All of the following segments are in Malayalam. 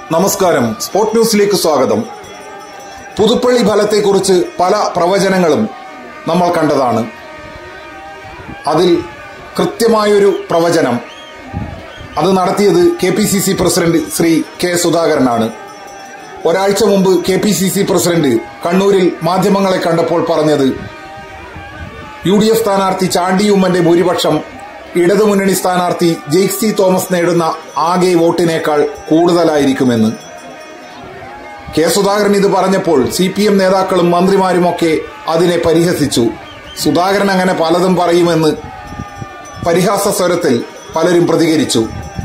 നമസ്കാരം സ്പോർട് ന്യൂസിലേക്ക് സ്വാഗതം പുതുപ്പള്ളി ഫലത്തെക്കുറിച്ച് പല പ്രവചനങ്ങളും നമ്മൾ കണ്ടതാണ് അതിൽ കൃത്യമായൊരു പ്രവചനം അത് നടത്തിയത് K P C C president Shri K സുധാകരനാണ് ഒരാഴ്ച മുമ്പ് K P C C president കണ്ണൂരിൽ മാധ്യമങ്ങളെ കണ്ടപ്പോൾ പറഞ്ഞത് യു ഡി എഫ് സ്ഥാനാർത്ഥി ചാണ്ടി ഉമ്മന്റെ ഭൂരിപക്ഷം ഇടതുമുന്നണി സ്ഥാനാർത്ഥി ജെയ്ക്സി തോമസ് നേടുന്ന ആകെ വോട്ടിനേക്കാൾ കൂടുതലായിരിക്കുമെന്ന് കെ സുധാകരൻ ഇത് പറഞ്ഞപ്പോൾ സി പി എം നേതാക്കളും മന്ത്രിമാരുമൊക്കെ അതിനെ പരിഹസിച്ചു സുധാകരൻ അങ്ങനെ പലതും പറയുമെന്ന് പരിഹാസ സ്വരത്തിൽ പലരും പ്രതികരിച്ചു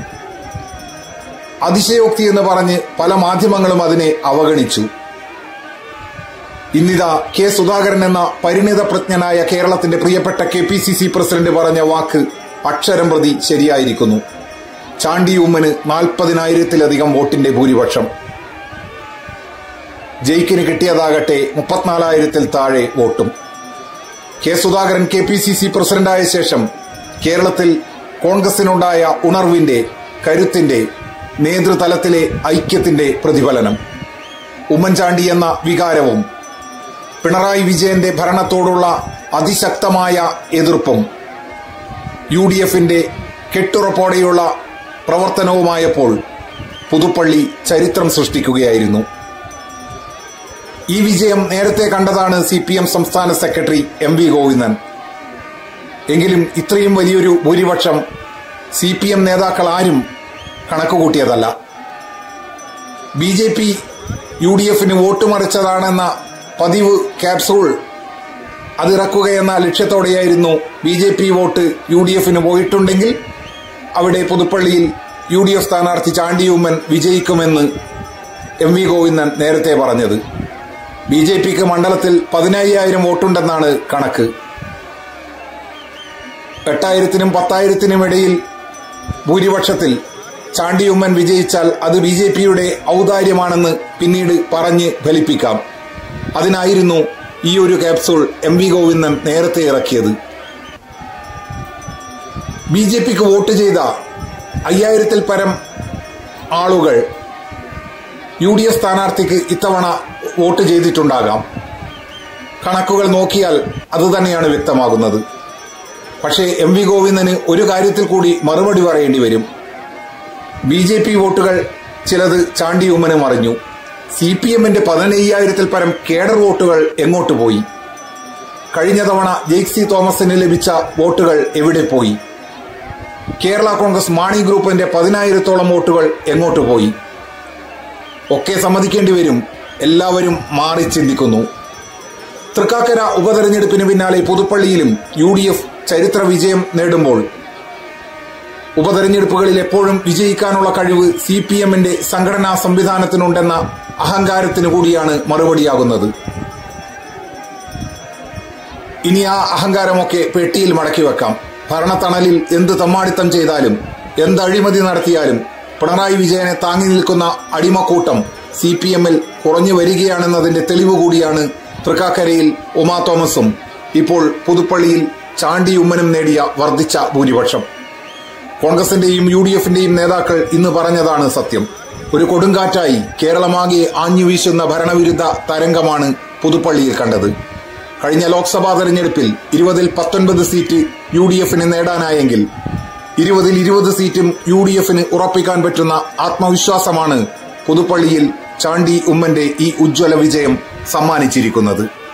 അതിശയോക്തി എന്ന് പറഞ്ഞ് പല മാധ്യമങ്ങളും അതിനെ അവഗണിച്ചു ഇന്നിതാ കെ സുധാകരൻ എന്ന പരിണിത പ്രജ്ഞനായ കേരളത്തിന്റെ പ്രിയപ്പെട്ട K P C C president പറഞ്ഞ വാക്ക് അക്ഷരം പ്രതി ശരിയായിരിക്കുന്നു ചാണ്ടി ഉമ്മന് നാൽപ്പതിനായിരത്തിലധികം വോട്ടിന്റെ ഭൂരിപക്ഷം ജയിക്കിന് കിട്ടിയതാകട്ടെ മുപ്പത്തിനാലായിരത്തിൽ താഴെ വോട്ടും K Sudhakaran K P C C പ്രസിഡന്റായ ശേഷം കേരളത്തിൽ കോൺഗ്രസിനുണ്ടായ ഉണർവിന്റെ കരുത്തിന്റെ നേതൃതലത്തിലെ ഐക്യത്തിന്റെ പ്രതിഫലനം ഉമ്മൻചാണ്ടി എന്ന വികാരവും പിണറായി വിജയന്റെ ഭരണത്തോടുള്ള അതിശക്തമായ എതിർപ്പും യു ഡി എഫിന്റെ കെട്ടുറപ്പോടെയുള്ള പ്രവർത്തനവുമായപ്പോൾ പുതുപ്പള്ളി ചരിത്രം സൃഷ്ടിക്കുകയായിരുന്നു ഈ വിജയം നേരത്തെ കണ്ടതാണ് സി പി എം സംസ്ഥാന സെക്രട്ടറി എം വി ഗോവിന്ദൻ എങ്കിലും ഇത്രയും വലിയൊരു ഭൂരിപക്ഷം സി പി എം നേതാക്കൾ ആരും കണക്കുകൂട്ടിയതല്ല B J P U D എഫിന് വോട്ട് മറിച്ചതാണെന്ന പതിവ് ക്യാപ്സൂൾ അതിറക്കുകയെന്ന ലക്ഷ്യത്തോടെയായിരുന്നു B J P vote U D എഫിന് പോയിട്ടുണ്ടെങ്കിൽ അവിടെ പുതുപ്പള്ളിയിൽ യു ഡി എഫ് സ്ഥാനാർത്ഥി ചാണ്ടിയുമ്മൻ വിജയിക്കുമെന്ന് എം വി ഗോവിന്ദൻ നേരത്തെ പറഞ്ഞത് ബി ജെ പിക്ക് മണ്ഡലത്തിൽ പതിനയ്യായിരം വോട്ടുണ്ടെന്നാണ് കണക്ക് എട്ടായിരത്തിനും പത്തായിരത്തിനും ഇടയിൽ ഭൂരിപക്ഷത്തിൽ ചാണ്ടിയുമ്മൻ വിജയിച്ചാൽ അത് ബി ജെ പിയുടെ ഔദാര്യമാണെന്ന് പിന്നീട് പറഞ്ഞ് ഫലിപ്പിക്കാം അതിനായിരുന്നു ഈ ഒരു ക്യാപ്സൂൾ എം വി ഗോവിന്ദൻ നേരത്തെ ഇറക്കിയത് ബി ജെ പിക്ക് വോട്ട് ചെയ്ത അയ്യായിരത്തിൽ പരം ആളുകൾ യു ഡി എഫ് സ്ഥാനാർത്ഥിക്ക് ഇത്തവണ വോട്ട് ചെയ്തിട്ടുണ്ടാകാം കണക്കുകൾ നോക്കിയാൽ അതുതന്നെയാണ് വ്യക്തമാകുന്നത് പക്ഷേ എം വി ഗോവിന്ദന് ഒരു കാര്യത്തിൽ കൂടി മറുപടി പറയേണ്ടി വരും ബി ജെ പി വോട്ടുകൾ ചിലത് ചാണ്ടി ഉമ്മന് മറിഞ്ഞു സി പി എമ്മിന്റെ പതിനയ്യായിരത്തിൽ പരം കേഡർ വോട്ടുകൾ എങ്ങോട്ട് പോയി കഴിഞ്ഞ തവണ ജെയ്ക്സി തോമസിന് ലഭിച്ച വോട്ടുകൾ എവിടെ പോയി കേരള കോൺഗ്രസ് മാണി ഗ്രൂപ്പിന്റെ പതിനായിരത്തോളം വോട്ടുകൾ എങ്ങോട്ട് പോയി ഒക്കെ സമ്മതിക്കേണ്ടി വരും എല്ലാവരും മാറി ചിന്തിക്കുന്നു തൃക്കാക്കര ഉപതെരഞ്ഞെടുപ്പിന് പിന്നാലെ പുതുപ്പള്ളിയിലും യു ഡി എഫ് ചരിത്ര വിജയം നേടുമ്പോൾ ഉപതെരഞ്ഞെടുപ്പുകളിൽ എപ്പോഴും വിജയിക്കാനുള്ള കഴിവ് സി പി എമ്മിന്റെ സംഘടനാ സംവിധാനത്തിനുണ്ടെന്ന അഹങ്കാരത്തിന് കൂടിയാണ് മറുപടിയാകുന്നത് ഇനി ആ അഹങ്കാരമൊക്കെ പെട്ടിയിൽ മടക്കി വെക്കാം ഭരണത്തണലിൽ എന്ത് തമ്മാടിത്തം ചെയ്താലും എന്ത് അഴിമതി നടത്തിയാലും പിണറായി വിജയനെ താങ്ങി നിൽക്കുന്ന അടിമക്കൂട്ടം സി പി എമ്മിൽ കുറഞ്ഞു വരികയാണെന്നതിന്റെ തെളിവ് കൂടിയാണ് തൃക്കാക്കരയിൽ ഉമാ തോമസും ഇപ്പോൾ പുതുപ്പള്ളിയിൽ ചാണ്ടി ഉമ്മനും നേടിയ വർദ്ധിച്ച ഭൂരിപക്ഷം കോൺഗ്രസിന്റെയും യു ഡി എഫിന്റെയും നേതാക്കൾ ഇന്ന് പറഞ്ഞതാണ് സത്യം ഒരു കൊടുങ്കാറ്റായി കേരളമാകെ ആഞ്ഞുവീശുന്ന ഭരണവിരുദ്ധ തരംഗമാണ് പുതുപ്പള്ളിയിൽ കണ്ടത് കഴിഞ്ഞ ലോക്സഭാ തെരഞ്ഞെടുപ്പിൽ ഇരുപതിൽ പത്തൊൻപത് സീറ്റ് യു ഡി എഫിന് നേടാനായെങ്കിൽ ഇരുപതിൽ ഇരുപത് സീറ്റും യു ഡി എഫിന് ഉറപ്പിക്കാൻ പറ്റുന്ന ആത്മവിശ്വാസമാണ് പുതുപ്പള്ളിയിൽ ചാണ്ടി ഉമ്മന്റെ ഈ ഉജ്ജ്വല വിജയം സമ്മാനിച്ചിരിക്കുന്നത്